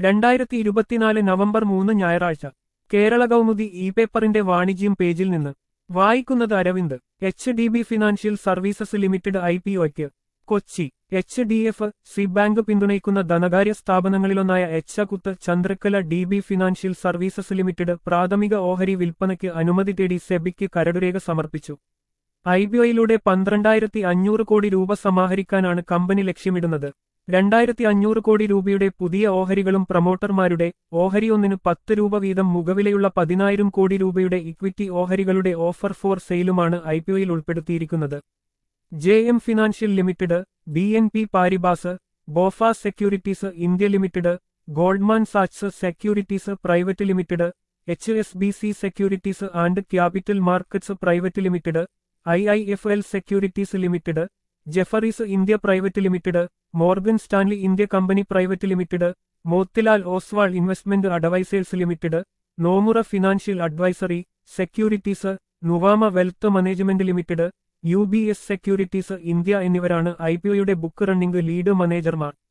രണ്ടായിരത്തി ഇരുപത്തിനാല് നവംബർ മൂന്ന് ഞായറാഴ്ച കേരള കൗമുദി ഇ പേപ്പറിന്റെ വാണിജ്യം പേജിൽ നിന്ന് വായിക്കുന്നത് Aravind H D B financial services limited I P ഒയ്ക്ക് Kochi H D F C bank പിന്തുണയ്ക്കുന്ന ധനകാര്യ സ്ഥാപനങ്ങളിലൊന്നായ എച്ചകുത്ത് ചന്ദ്രക്കല D B financial services limited പ്രാഥമിക ഓഹരി വിൽപ്പനയ്ക്ക് അനുമതി തേടി സെബിക്ക് കരടുരേഖ സമർപ്പിച്ചു ഐ ബി ഒയിലൂടെ പന്ത്രണ്ടായിരത്തി അഞ്ഞൂറ് കോടി രൂപ സമാഹരിക്കാനാണ് കമ്പനി ലക്ഷ്യമിടുന്നത് രണ്ടായിരത്തി അഞ്ഞൂറ് കോടി രൂപയുടെ പുതിയ ഓഹരികളും പ്രമോട്ടർമാരുടെ ഓഹരി ഒന്നിന് പത്ത് രൂപ വീതം മുഖവിലയുള്ള പതിനായിരം കോടി രൂപയുടെ ഇക്വിറ്റി ഓഹരികളുടെ ഓഫർ ഫോർ സെയിലുമാണ് ഐ പി ഒയിൽ ഉൾപ്പെടുത്തിയിരിക്കുന്നത് J M financial limited B N P Paribas BofA securities India limited Goldman സാറ്റ്സ് securities private limited H S B C securities and capital markets private limited I I F L securities limited Jefferies India private limited Morgan Stanley India company private limited Motilal Oswal investment advisors limited Nomura financial advisory securities Nuvama wealth management limited U B S securities India എന്നിവരാണ് I P ഒയുടെ book running lead മാനേജർമാർ